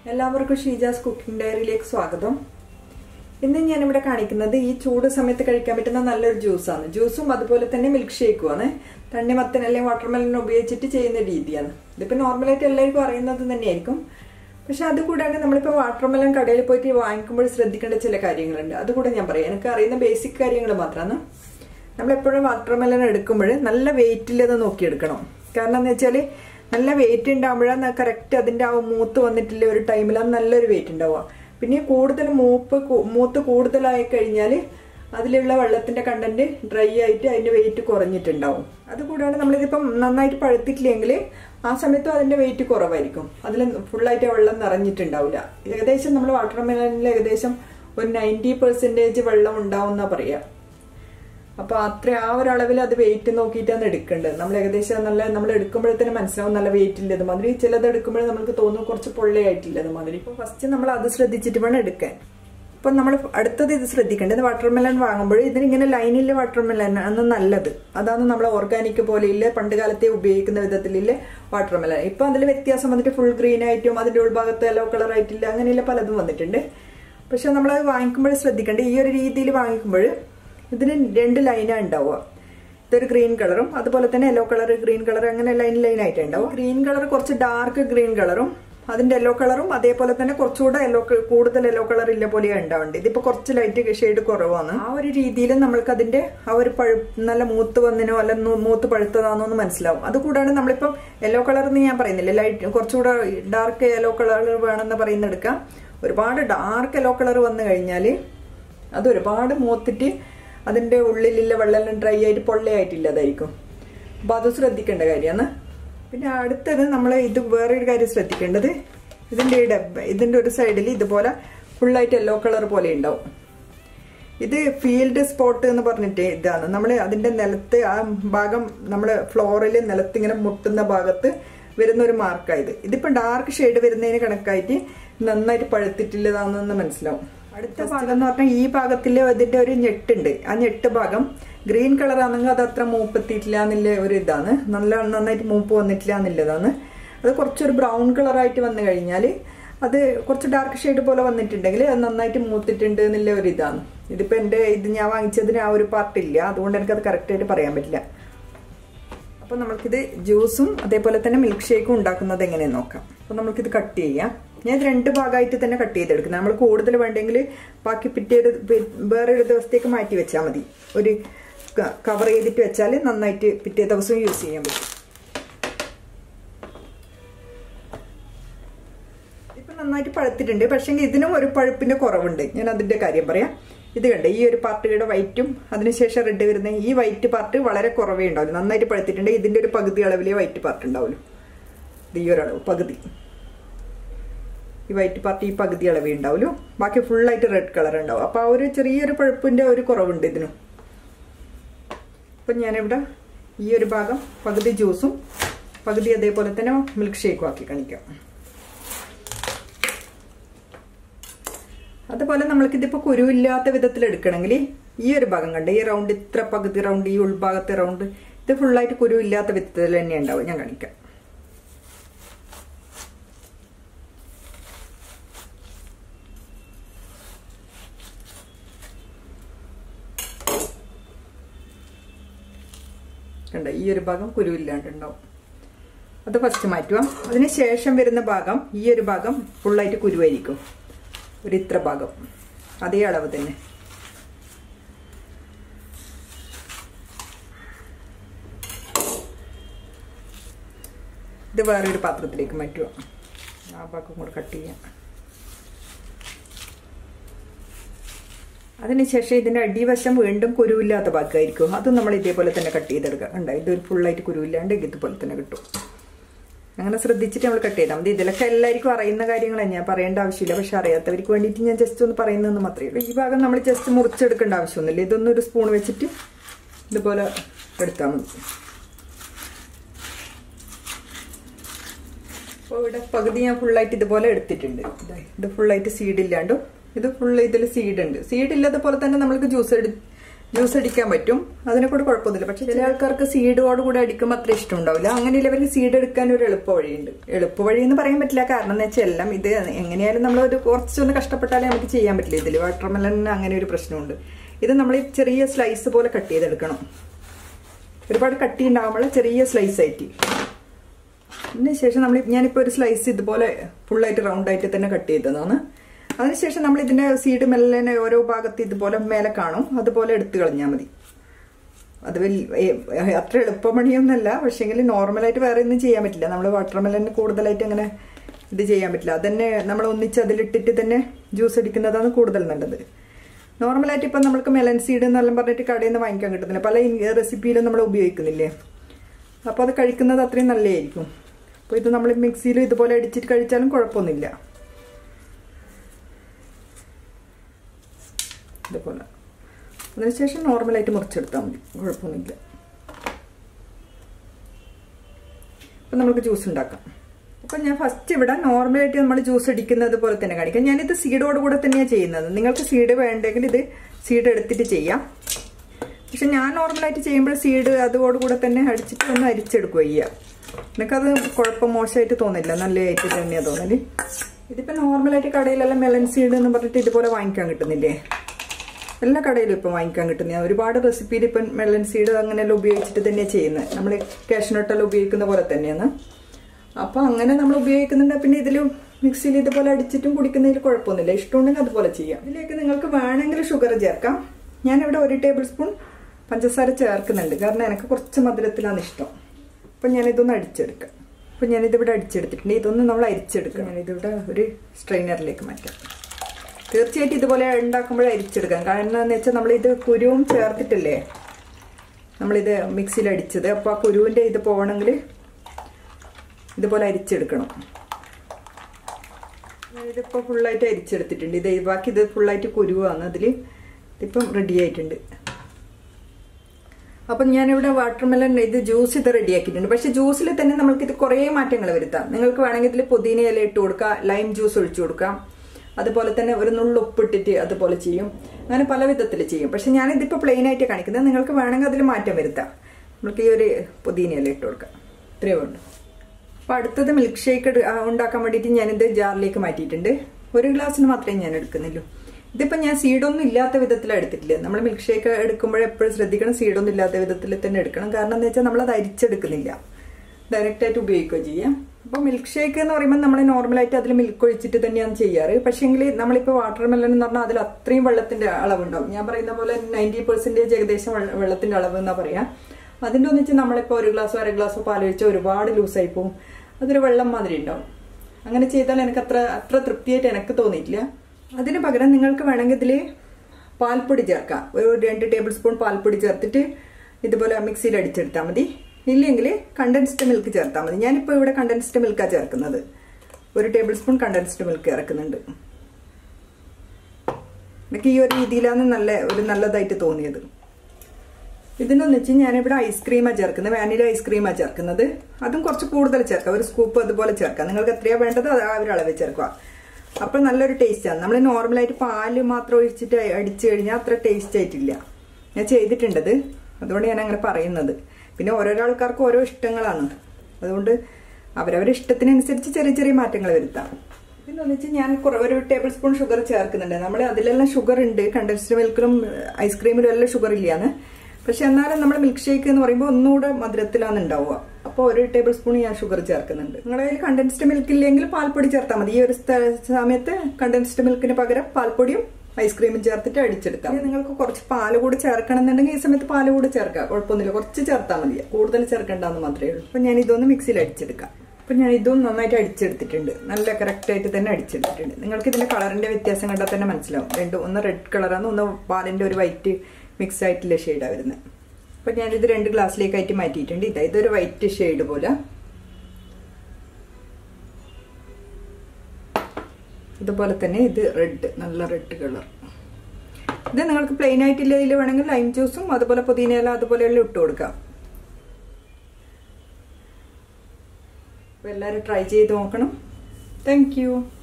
എല്ലാവർക്കും ഷീജാസ് കുക്കിംഗ് ഡയറിയിലേക്ക് സ്വാഗതം ഇന്ന് ഞാനിവിടെ കാണിക്കുന്നത് ഈ ചൂട് സമയത്ത് കഴിക്കാൻ പറ്റുന്ന നല്ലൊരു ജ്യൂസാണ് ജ്യൂസും അതുപോലെ തന്നെ മിൽക്ക് ഷേക്കുമാണ് തണ്ണിമത്തൻ അല്ലെങ്കിൽ വാട്ടർമെലൻ ഉപയോഗിച്ചിട്ട് ചെയ്യുന്ന രീതിയാണ് ഇതിപ്പോൾ നോർമലായിട്ട് എല്ലാവർക്കും അറിയുന്നത് തന്നെയായിരിക്കും പക്ഷെ അതുകൂടാണ്ട് നമ്മളിപ്പോൾ വാട്ടർമെലൻ കടയിൽ പോയിട്ട് വാങ്ങിക്കുമ്പോൾ ശ്രദ്ധിക്കേണ്ട ചില കാര്യങ്ങളുണ്ട് അതുകൂടെ ഞാൻ പറയാം എനിക്ക് അറിയുന്ന ബേസിക് കാര്യങ്ങൾ മാത്രമാണ് നമ്മളെപ്പോഴും വാട്ടർമെലൻ എടുക്കുമ്പോൾ നല്ല വെയിറ്റില്ലത് നോക്കിയെടുക്കണം കാരണം എന്ന് വെച്ചാൽ നല്ല വെയിറ്റ് ഉണ്ടാകുമ്പോഴാണ് കറക്റ്റ് അതിൻ്റെ ആ മൂത്ത് വന്നിട്ടില്ല ഒരു ടൈമിലാണ് നല്ലൊരു വെയിറ്റ് ഉണ്ടാവുക പിന്നെ കൂടുതൽ മൂപ്പ് മൂത്ത് കൂടുതലായി കഴിഞ്ഞാൽ അതിലുള്ള വെള്ളത്തിന്റെ കണ്ടന്റ് ഡ്രൈ ആയിട്ട് അതിന്റെ വെയിറ്റ് കുറഞ്ഞിട്ടുണ്ടാവും അതുകൂടാതെ നമ്മളിതിപ്പം നന്നായിട്ട് പഴുത്തിട്ടില്ലെങ്കിൽ ആ സമയത്തും അതിന്റെ വെയിറ്റ് കുറവായിരിക്കും അതിൽ ഫുള്ളായിട്ട് വെള്ളം നിറഞ്ഞിട്ടുണ്ടാവില്ല ഏകദേശം നമ്മൾ വാട്ടർ മെലനിൽ ഏകദേശം ഒരു നയൻറ്റി പെർസെൻറ്റേജ് വെള്ളം ഉണ്ടാവും എന്നാ പറയാ അപ്പൊ അത്ര ആ ഒരളവിൽ അത് വെയിറ്റ് നോക്കിയിട്ടാണ് എടുക്കേണ്ടത് നമ്മൾ ഏകദേശം നല്ല നമ്മൾ എടുക്കുമ്പോഴത്തേന് മനസ്സിലാവും നല്ല വെയിറ്റ് ഇല്ലത് മാതിരി ചിലത് എടുക്കുമ്പോൾ നമുക്ക് തോന്നും കുറച്ച് പൊള്ളയായിട്ടില്ലത് മാതിരി ഇപ്പൊ ഫസ്റ്റ് നമ്മൾ അത് ശ്രദ്ധിച്ചിട്ട് വേണം എടുക്കാൻ അപ്പൊ നമ്മൾ അടുത്തത് ഇത് ശ്രദ്ധിക്കേണ്ടത് വാട്ടർമെലൻ വാങ്ങുമ്പോൾ ഇതിനിങ്ങനെ ലൈനിലെ വാട്ടർമെലൻ ആണ് നല്ലത് അതാണ് നമ്മൾ ഓർഗാനിക് പോലെ ഇല്ല പണ്ട് കാലത്തെ ഉപയോഗിക്കുന്ന വിധത്തിലില്ല വാട്ടർമെലൻ ഇപ്പൊ അതിൽ വ്യത്യാസം വന്നിട്ട് ഫുൾ ഗ്രീൻ ആയിട്ടും അതിന്റെ ഉൾഭാഗത്ത് യെല്ലോ കളർ ആയിട്ടില്ല അങ്ങനെയുള്ള പലതും വന്നിട്ടുണ്ട് പക്ഷെ നമ്മൾ അത് വാങ്ങിക്കുമ്പോൾ ശ്രദ്ധിക്കേണ്ടത് ഈ ഒരു രീതിയിൽ വാങ്ങിക്കുമ്പോൾ ഇതിന് രണ്ട് ലൈനാണ് ഉണ്ടാവുക ഇതൊരു ഗ്രീൻ കളറും അതുപോലെ തന്നെ യെല്ലോ കളർ ഗ്രീൻ കളർ അങ്ങനെ ലൈൻ ലൈൻ ആയിട്ട് ഉണ്ടാവും ഗ്രീൻ കളർ കുറച്ച് ഡാർക്ക് ഗ്രീൻ കളറും അതിന്റെ യെല്ലോ കളറും അതേപോലെ തന്നെ കുറച്ചുകൂടെ യെല്ലോ കൂടുതൽ യെല്ലോ കളർ ഇല്ല പോലെയാണ് ഉണ്ടാവേണ്ടത് ഇതിപ്പോ കുറച്ച് ലൈറ്റ് ഷെയ്ഡ് കുറവാണ് ആ ഒരു രീതിയിൽ നമ്മൾക്ക് അതിന്റെ ആ ഒരു പഴു നല്ല മൂത്ത് വന്നിനോ അല്ല മൂത്ത് പഴുത്തതാണോ എന്ന് മനസ്സിലാവും അതുകൂടാതെ നമ്മളിപ്പം യെല്ലോ കളർ എന്ന് ഞാൻ പറയുന്നില്ല ലൈറ്റ് കുറച്ചുകൂടെ ഡാർക്ക് യെല്ലോ കളർ വേണമെന്ന് പറയുന്നെടുക്കാം ഒരുപാട് ഡാർക്ക് യെല്ലോ കളർ വന്നു കഴിഞ്ഞാൽ അത് ഒരുപാട് മൂത്തിട്ട് അതിന്റെ ഉള്ളിലുള്ള വെള്ളം ഡ്രൈ ആയിട്ട് പൊള്ളയായിട്ടില്ലതായിരിക്കും അപ്പൊ അത് ശ്രദ്ധിക്കേണ്ട കാര്യമാണ് പിന്നെ അടുത്തത് നമ്മൾ ഇത് വേറൊരു കാര്യം ശ്രദ്ധിക്കേണ്ടത് ഇതിന്റെ ഇതിന്റെ ഒരു സൈഡിൽ ഇതുപോലെ ഫുള്ളായിട്ട് യെല്ലോ കളർ പോലെ ഉണ്ടാവും ഇത് ഫീൽഡ് സ്പോട്ട് എന്ന് പറഞ്ഞിട്ട് ഇതാണ് നമ്മൾ അതിന്റെ നിലത്ത് ആ ഭാഗം നമ്മൾ ഫ്ലോറിൽ നിലത്ത് ഇങ്ങനെ മുട്ടുന്ന ഭാഗത്ത് വരുന്ന ഒരു മാർക്കായത് ഇതിപ്പോ ഡാർക്ക് ഷെയ്ഡ് വരുന്നതിന് കണക്കായിട്ട് നന്നായിട്ട് പഴുത്തിട്ടില്ലതാണെന്ന് മനസ്സിലാവും അടുത്ത ഭാഗം എന്ന് പറഞ്ഞാൽ ഈ ഭാഗത്തിൽ അതിന്റെ ഒരു ഞെട്ടുണ്ട് ആ ഞെട്ട് ഭാഗം ഗ്രീൻ കളർ ആണെങ്കിൽ അത് അത്ര മൂപ്പെത്തിയിട്ടില്ല എന്നുള്ള ഒരു ഇതാണ് നല്ല നന്നായിട്ട് മൂപ്പ് വന്നിട്ടില്ല എന്നുള്ളതാണ് അത് കുറച്ചൊരു ബ്രൗൺ കളറായിട്ട് വന്നു കഴിഞ്ഞാൽ അത് കുറച്ച് ഡാർക്ക് ഷെയ്ഡ് പോലെ വന്നിട്ടുണ്ടെങ്കിൽ അത് നന്നായിട്ട് മൂത്തിട്ടുണ്ട് എന്നുള്ള ഒരു ഇതാണ് ഇതിപ്പോൾ എൻ്റെ ഇത് ഞാൻ വാങ്ങിച്ചതിന് ആ ഒരു പാർട്ടില്ല അതുകൊണ്ട് എനിക്കത് കറക്റ്റായിട്ട് പറയാൻ പറ്റില്ല അപ്പോൾ നമുക്കിത് ജ്യൂസും അതേപോലെ തന്നെ മിൽക്ക് ഷേക്കും ഉണ്ടാക്കുന്നത് എങ്ങനെയെന്ന് നോക്കാം അപ്പോൾ നമുക്കിത് കട്ട് ചെയ്യാം ഞാൻ ഇത് രണ്ട് ഭാഗമായിട്ട് തന്നെ കട്ട് ചെയ്തെടുക്കുന്നത് നമ്മൾ കൂടുതൽ വേണ്ടെങ്കിൽ ബാക്കി പിറ്റേത് വേറൊരു ദിവസത്തേക്ക് മാറ്റി വെച്ചാൽ മതി ഒരു കവർ ചെയ്തിട്ട് വെച്ചാൽ നന്നായിട്ട് പിറ്റേ ദിവസം യൂസ് ചെയ്യാൻ പറ്റും ഇപ്പം നന്നായിട്ട് പഴുത്തിട്ടുണ്ട് പക്ഷേ ഇതിനും ഒരു പഴുപ്പിന്റെ കുറവുണ്ട് ഞാൻ അതിന്റെ കാര്യം പറയാം ഇത് കണ്ട് ഈ ഒരു പാർട്ടിയുടെ വൈറ്റും അതിനുശേഷം റെഡ് വരുന്ന ഈ വൈറ്റ് പാർട്ട് വളരെ കുറവേ ഉണ്ടാവില്ല നന്നായിട്ട് പഴുത്തിട്ടുണ്ട് ഇതിന്റെ ഒരു പകുതി അളവിലേ വൈറ്റ് പാർട്ട് ഉണ്ടാവുള്ളൂ ഇത് ഈ ഒരളവ് പകുതി ഈ വൈറ്റ് പാർട്ട് ഈ പകുതി അളവേ ഉണ്ടാവുള്ളൂ ബാക്കി ഫുള്ളായിട്ട് റെഡ് കളർ ഉണ്ടാവും അപ്പോൾ ആ ഒരു ചെറിയൊരു പഴുപ്പിന്റെ ഒരു കുറവുണ്ട് ഇതിനും അപ്പം ഞാനിവിടെ ഈ ഒരു ഭാഗം പകുതി ജ്യൂസും പകുതി അതേപോലെ തന്നെ മിൽക്ക് ഷേക്കും ആക്കി കാണിക്കാം അതുപോലെ നമ്മൾക്ക് ഇതിപ്പോൾ കുരുവില്ലാത്ത വിധത്തിൽ എടുക്കണമെങ്കിൽ ഈ ഒരു ഭാഗം കണ്ട് ഈ റൗണ്ട് ഇത്ര പകുതി റൗണ്ട് ഈ ഉൾഭാഗത്തെ റൗണ്ട് ഇത് ഫുള്ളായിട്ട് കുരുവില്ലാത്ത വിധത്തിൽ തന്നെ ഉണ്ടാവും ഞാൻ കാണിക്കാം കണ്ട ഈ ഒരു ഭാഗം കുരുവില്ലാണ്ടുണ്ടാവും അത് ഫസ്റ്റ് മാറ്റുക അതിന് ശേഷം വരുന്ന ഭാഗം ഈ ഒരു ഭാഗം ഫുള്ളായിട്ട് കുരുവായിരിക്കും ഒരു ഇത്ര ഭാഗം അതേ അളവ് തന്നെ ഇത് വേറൊരു പാത്രത്തിലേക്ക് മാറ്റുക ആ ഭാഗം കൂടെ കട്ട് ചെയ്യാം അതിനുശേഷം ഇതിന്റെ അടിവശം വീണ്ടും കുരുവില്ലാത്ത ഭാഗമായിരിക്കും അതും നമ്മൾ ഇതേപോലെ തന്നെ കട്ട് ചെയ്തെടുക്കുക ഉണ്ട് ഇതൊരു ഫുള്ളായിട്ട് കുരുവില്ലാണ്ട് ഇതുപോലെ തന്നെ കിട്ടും അങ്ങനെ ശ്രദ്ധിച്ചിട്ട് നമ്മൾ കട്ട് ചെയ്താൽ മതി ഇതിലൊക്കെ എല്ലാവർക്കും അറിയുന്ന കാര്യങ്ങൾ ഞാൻ പറയേണ്ട ആവശ്യമില്ല പക്ഷെ അറിയാത്തവർക്ക് വേണ്ടിയിട്ട് ഞാൻ ജസ്റ്റ് ഒന്ന് പറയുന്നതെന്ന് മാത്രമേ ഉള്ളൂ ഈ ഭാഗം നമ്മൾ ജസ്റ്റ് മുറിച്ചെടുക്കേണ്ട ആവശ്യമൊന്നുമില്ല ഇതൊന്നും ഒരു സ്പൂൺ വെച്ചിട്ട് ഇതുപോലെ എടുത്താൽ മതി അപ്പോൾ ഇവിടെ പകുതി ഞാൻ ഫുള്ളായിട്ട് ഇതുപോലെ എടുത്തിട്ടുണ്ട് ഇത് ഫുള്ളായിട്ട് സീഡ് ഇല്ലാണ്ടും ഇത് ഫുള്ള് ഇതിൽ സീഡ് ഉണ്ട് സീഡ് ഇല്ലാത്ത പോലെ തന്നെ നമ്മൾക്ക് ജ്യൂസ് എടു ജ്യൂസ് അടിക്കാൻ പറ്റും അതിനെ കൂടെ കുഴപ്പമൊന്നുമില്ല പക്ഷെ ചില ആൾക്കാർക്ക് സീഡോട് കൂടെ അടിക്കുമ്പോൾ അത്ര ഇഷ്ടം ഉണ്ടാവില്ല അങ്ങനെയുള്ളവർക്ക് സീഡ് എടുക്കാൻ ഒരു എളുപ്പ വഴിയുണ്ട് എളുപ്പ വഴി എന്ന് പറയാൻ പറ്റില്ല കാരണം എന്ന് വെച്ചാൽ എല്ലാം ഇത് എങ്ങനെയായാലും നമ്മൾ ഒരു കുറച്ചൊന്ന് കഷ്ടപ്പെട്ടാലേ നമുക്ക് ചെയ്യാൻ പറ്റില്ല ഇതിൽ വാട്ടർമെലന് അങ്ങനെ ഒരു പ്രശ്നമുണ്ട് ഇത് നമ്മൾ ചെറിയ സ്ലൈസ് പോലെ കട്ട് ചെയ്തെടുക്കണം ഒരുപാട് കട്ടി ഉണ്ടാകുമ്പോൾ ചെറിയ സ്ലൈസ് ആയിട്ട് അതിന് ശേഷം നമ്മൾ ഞാനിപ്പോൾ ഒരു സ്ലൈസ് ഇതുപോലെ ഫുള്ളായിട്ട് റൗണ്ടായിട്ട് തന്നെ കട്ട് ചെയ്തതാണ് അതിനുശേഷം നമ്മൾ ഇതിന്റെ സീഡ് മെല്ലനെ ഓരോ ഭാഗത്ത് ഇതുപോലെ മേലെ കാണും അതുപോലെ എടുത്തു കളഞ്ഞാൽ മതി അത് വലിയ അത്ര എളുപ്പമണിയൊന്നല്ല പക്ഷേങ്കിൽ നോർമലായിട്ട് വേറെ ഒന്നും ചെയ്യാൻ പറ്റില്ല നമ്മൾ വാട്ടർമെലന് കൂടുതലായിട്ട് അങ്ങനെ ഇത് ചെയ്യാൻ പറ്റില്ല അതന്നെ നമ്മൾ ഒന്നിച്ച് അതിലിട്ടിട്ട് തന്നെ ജ്യൂസ് അടിക്കുന്നതാണ് കൂടുതൽ നല്ലത് നോർമലായിട്ട് ഇപ്പം നമ്മൾക്ക് മെലൻ സീഡ് എന്നെല്ലാം പറഞ്ഞിട്ട് കടയിൽ നിന്ന് വാങ്ങിക്കാൻ കിട്ടുന്നില്ല പല റെസിപ്പിയിലും നമ്മൾ ഉപയോഗിക്കുന്നില്ലേ അപ്പോൾ അത് കഴിക്കുന്നത് അത്രയും നല്ലതായിരിക്കും അപ്പോൾ ഇത് നമ്മൾ മിക്സിയിൽ ഇതുപോലെ അടിച്ചിട്ട് കഴിച്ചാലും കുഴപ്പമൊന്നുമില്ല ഇതുപോലെ അതിനുശേഷം നോർമലായിട്ട് മുറിച്ചെടുത്താൽ മതി കുഴപ്പമൊന്നുമില്ല അപ്പം നമുക്ക് ജ്യൂസ് ഉണ്ടാക്കാം അപ്പം ഞാൻ ഫസ്റ്റ് ഇവിടെ നോർമലായിട്ട് നമ്മൾ ജ്യൂസ് അടിക്കുന്നത് പോലെ തന്നെ കാണിക്കാം ഞാനിത് സീഡോട് കൂടെ തന്നെയാണ് ചെയ്യുന്നത് നിങ്ങൾക്ക് സീഡ് വേണ്ടെങ്കിൽ ഇത് സീഡ് എടുത്തിട്ട് ചെയ്യാം പക്ഷെ ഞാൻ നോർമലായിട്ട് ചെയ്യുമ്പോൾ സീഡ് അതോടുകൂടെ തന്നെ അടിച്ചിട്ട് ഒന്ന് അരിച്ചെടുക്കുക ചെയ്യുക എനിക്കത് കുഴപ്പം മോശമായിട്ട് തോന്നില്ല നല്ലതായിട്ട് തന്നെയാണ് തോന്നല് ഇതിപ്പോൾ നോർമലായിട്ട് കടയിലെല്ലാം മെലൻ സീഡ് എന്ന് പറഞ്ഞിട്ട് ഇതുപോലെ വാങ്ങിക്കാൻ കിട്ടുന്നില്ലേ എല്ലാ കടയിലും ഇപ്പം വാങ്ങിക്കാൻ കിട്ടുന്ന ഒരുപാട് റെസിപ്പിയിൽ ഇപ്പം മെലൻ സീഡ് അങ്ങനെയെല്ലാം ഉപയോഗിച്ചിട്ട് തന്നെയാണ് ചെയ്യുന്നത് നമ്മൾ കാഷ്നട്ടെല്ലാം ഉപയോഗിക്കുന്ന പോലെ തന്നെയാണ് അപ്പോൾ അങ്ങനെ നമ്മൾ ഉപയോഗിക്കുന്നുണ്ട് പിന്നെ ഇതിൽ മിക്സിയിൽ ഇതുപോലെ അടിച്ചിട്ടും കുടിക്കുന്നതിൽ കുഴപ്പമൊന്നുമില്ല ഇഷ്ടമുണ്ടെങ്കിൽ അതുപോലെ ചെയ്യാം ഇതിലേക്ക് നിങ്ങൾക്ക് വേണമെങ്കിൽ ഷുഗർ ചേർക്കാം ഞാനിവിടെ ഒരു ടേബിൾ സ്പൂൺ പഞ്ചസാര ചേർക്കുന്നുണ്ട് കാരണം എനിക്ക് കുറച്ച് മധുരത്തിലാണ് ഇഷ്ടം അപ്പം ഞാനിതൊന്ന് അടിച്ചെടുക്കാം അപ്പം ഞാനിതിവിടെ അടിച്ചെടുത്തിട്ടുണ്ട് ഇതൊന്ന് നമ്മൾ അരിച്ചെടുക്കാം ഞാനിതിവിടെ ഒരു സ്ട്രെയിനറിലേക്ക് മാറ്റാം തീർച്ചയായിട്ടും ഇതുപോലെ ഉണ്ടാക്കുമ്പോൾ അരിച്ചെടുക്കാം കാരണം എന്താണെന്ന് വെച്ചാൽ നമ്മളിത് കുരുവും ചേർത്തിട്ടില്ലേ നമ്മളിത് മിക്സിയിൽ അടിച്ചത് അപ്പോൾ ആ കുരുവിൻ്റെ ഇത് പോകണമെങ്കിൽ ഇതുപോലെ അരിച്ചെടുക്കണം ഇതിപ്പോൾ ഫുള്ളായിട്ട് അരിച്ചെടുത്തിട്ടുണ്ട് ഇത് ബാക്കി ഇത് ഫുള്ളായിട്ട് കുരുവാണ് അതിൽ ഇതിപ്പം റെഡി ആയിട്ടുണ്ട് അപ്പം ഞാനിവിടെ വാട്ടർമെലൺ ഇത് ജ്യൂസ് ഇത് റെഡിയാക്കിയിട്ടുണ്ട് പക്ഷെ ജ്യൂസിൽ തന്നെ നമ്മൾക്ക് ഇത് കുറേ മാറ്റങ്ങൾ വരുത്താം നിങ്ങൾക്ക് വേണമെങ്കിൽ ഇതിൽ പുതിന ഇല ഇട്ട് കൊടുക്കാം ലൈം ജ്യൂസ് ഒഴിച്ചു കൊടുക്കാം അതുപോലെ തന്നെ ഒരു നുള്ളു ഉപ്പിട്ടിട്ട് അതുപോലെ ചെയ്യും അങ്ങനെ പല വിധത്തിൽ ചെയ്യും പക്ഷെ ഞാനിതിപ്പോൾ പ്ലെയിൻ ആയിട്ട് കാണിക്കുന്നത് നിങ്ങൾക്ക് വേണമെങ്കിൽ അതിൽ മാറ്റം വരുത്താം നമുക്ക് ഈ ഒരു പുതിന ഇല ഇട്ട് കൊടുക്കാം ഇത്രയേ ഉള്ളൂ അപ്പോൾ അടുത്തത് മിൽക്ക് ഷേക്ക് ഉണ്ടാക്കാൻ വേണ്ടിയിട്ട് ഞാനിത് ജാറിലേക്ക് മാറ്റിയിട്ടുണ്ട് ഒരു ഗ്ലാസ്സിന് മാത്രമേ ഞാൻ എടുക്കുന്നുള്ളൂ ഇതിപ്പോൾ ഞാൻ സീഡൊന്നും ഇല്ലാത്ത വിധത്തിലാണ് എടുത്തിട്ടില്ല നമ്മൾ മിൽക്ക് ഷേക്ക് എടുക്കുമ്പോൾ എപ്പോഴും ശ്രദ്ധിക്കണം സീഡൊന്നും ഇല്ലാത്ത വിധത്തിൽ തന്നെ എടുക്കണം കാരണം എന്താ വെച്ചാൽ നമ്മളത് അരിച്ചെടുക്കുന്നില്ല ഡയറക്റ്റായിട്ട് ഉപയോഗിക്കുകയോ ചെയ്യാം അപ്പോൾ മിൽക്ക് ഷേക്ക് എന്ന് പറയുമ്പോൾ നമ്മൾ നോർമലായിട്ട് അതിൽ മിൽക്ക് ഒഴിച്ചിട്ട് തന്നെയാണ് ചെയ്യാറ് പക്ഷേങ്കിൽ നമ്മളിപ്പോൾ വാട്ടർ മെലൺ എന്ന് പറഞ്ഞാൽ അതിൽ അത്രയും വെള്ളത്തിന്റെ അളവുണ്ടാവും ഞാൻ പറയുന്ന പോലെ നയൻറ്റി പെർസെൻറ്റേജ് ഏകദേശം വെള്ളത്തിന്റെ അളവ് എന്നാ പറയാം അതിൻ്റെ ഒന്നിച്ച് നമ്മളിപ്പോൾ ഒരു ഗ്ലാസ്സോ അര ഗ്ലാസ്സോ പാലൊഴിച്ചാൽ ഒരുപാട് ലൂസായി പോകും അതൊരു വെള്ളം മാതിരി ഉണ്ടാവും അങ്ങനെ ചെയ്താൽ എനിക്ക് അത്ര അത്ര തൃപ്തിയായിട്ട് എനിക്ക് തോന്നിയിട്ടില്ല അതിന് പകരം നിങ്ങൾക്ക് വേണമെങ്കിൽ ഇതിൽ പാൽപ്പൊടി ചേർക്കാം ഒരു രണ്ട് ടേബിൾ സ്പൂൺ പാൽപ്പൊടി ചേർത്തിട്ട് ഇതുപോലെ മിക്സിയിൽ അടിച്ചെടുത്താൽ മതി ഇല്ലെങ്കിൽ കണ്ടൻസ്ഡ് മിൽക്ക് ചേർത്താൽ മതി ഞാനിപ്പോൾ ഇവിടെ കണ്ടൻസ്ഡ് മിൽക്കാണ് ചേർക്കുന്നത് ഒരു ടേബിൾ സ്പൂൺ കണ്ടൻസ്ഡ് മിൽക്ക് ചേർക്കുന്നുണ്ട് എനിക്ക് ഈ ഒരു രീതിയിലാണ് നല്ല ഒരു നല്ലതായിട്ട് തോന്നിയത് ഇതിനൊന്നിച്ച് ഞാനിവിടെ ഐസ്ക്രീമാണ് ചേർക്കുന്നത് വാനില ഐസ്ക്രീമാണ് ചേർക്കുന്നത് അതും കുറച്ച് കൂടുതൽ ചേർക്കാം ഒരു സ്കൂപ്പ് അതുപോലെ ചേർക്കാം നിങ്ങൾക്ക് എത്രയാണ് വേണ്ടത് അത് ആ ഒരു അളവ് ചേർക്കുക അപ്പോൾ നല്ലൊരു ടേസ്റ്റാണ് നമ്മൾ നോർമലായിട്ട് പാല് മാത്രം ഒഴിച്ചിട്ട് അടിച്ചു കഴിഞ്ഞാൽ അത്ര ടേസ്റ്റ് ആയിട്ടില്ല ഞാൻ ചെയ്തിട്ടുണ്ടത് അതുകൊണ്ട് ഞാൻ അങ്ങനെ പറയുന്നത് പിന്നെ ഓരോരോ ആൾക്കാർക്ക് ഓരോ ഇഷ്ടങ്ങളാണ് അതുകൊണ്ട് അവരവരുടെ ഇഷ്ടത്തിനനുസരിച്ച് ചെറിയ ചെറിയ മാറ്റങ്ങൾ വരുത്താം പിന്നെന്ന് വെച്ചാൽ ഞാൻ ഒരു ടേബിൾ സ്പൂൺ ഷുഗർ ചേർക്കുന്നുണ്ട് നമ്മൾ അതിലെല്ലാം ഷുഗർ ഉണ്ട് കണ്ടൻസ്ഡ് മിൽക്കിലും ഐസ്ക്രീമിലും എല്ലാം ഷുഗർ ഇല്ലാന്ന് പക്ഷെ എന്നാലും നമ്മൾ മിൽക്ക് ഷേക്ക് എന്ന് പറയുമ്പോൾ ഒന്നുകൂടെ മധുരത്തിലാണ് ഉണ്ടാവുക അപ്പോൾ ഒരു ടേബിൾ സ്പൂൺ ഞാൻ ഷുഗർ ചേർക്കുന്നുണ്ട് നിങ്ങളുടെ കയ്യിൽ കണ്ടൻസ്ഡ് മിൽക്ക് ഇല്ലെങ്കിൽ പാൽപ്പൊടി ചേർത്താൽ മതി ഈ ഒരു സമയത്ത് കണ്ടൻസ്ഡ് മിൽക്കിന് പകരം പാൽപ്പൊടിയും ഐസ്ക്രീമും ചേർത്തിട്ട് അടിച്ചെടുക്കാം നിങ്ങൾക്ക് കുറച്ച് പാല് കൂടി ചേർക്കണം എന്നുണ്ടെങ്കിൽ ഈ സമയത്ത് പാല് കൂടി ചേർക്കാം കുഴപ്പമൊന്നുമില്ല കുറച്ച് ചേർത്താൽ മതി കൂടുതൽ ചേർക്കേണ്ടെന്ന് മാത്രമേ ഉള്ളൂ അപ്പം ഞാൻ ഇതൊന്ന് മിക്സിയിൽ അടിച്ചെടുക്കാം അപ്പം ഞാൻ ഇതും നന്നായിട്ട് അടിച്ചെടുത്തിട്ടുണ്ട് നല്ല കറക്റ്റായിട്ട് തന്നെ അടിച്ചെടുത്തിട്ടുണ്ട് നിങ്ങൾക്ക് ഇതിന്റെ കളറിന്റെ വ്യത്യാസം കണ്ടാൽ തന്നെ മനസ്സിലാവും രണ്ടും ഒന്ന് റെഡ് കളറാണ് ഒന്ന് പാലിന്റെ ഒരു വൈറ്റ് മിക്സ് ആയിട്ടുള്ള ഷെയ്ഡാണ് വരുന്നത് അപ്പം ഞാനിത് രണ്ട് ഗ്ലാസ്സിലേക്കായിട്ട് മാറ്റിയിട്ടുണ്ട് ഇതാ ഇതൊരു വൈറ്റ് ഷെയ്ഡ് പോലെ ഇതുപോലെ തന്നെ ഇത് റെഡ് നല്ല റെഡ് കളർ ഇത് നിങ്ങൾക്ക് പ്ലെയിൻ ആയിട്ടില്ല ഇതിൽ വേണമെങ്കിൽ ലൈം ജ്യൂസും അതുപോലെ പുതിനയില അതുപോലെയുള്ള ഇട്ട് കൊടുക്കാം അപ്പോൾ എല്ലാവരും ട്രൈ ചെയ്ത് നോക്കണം താങ്ക്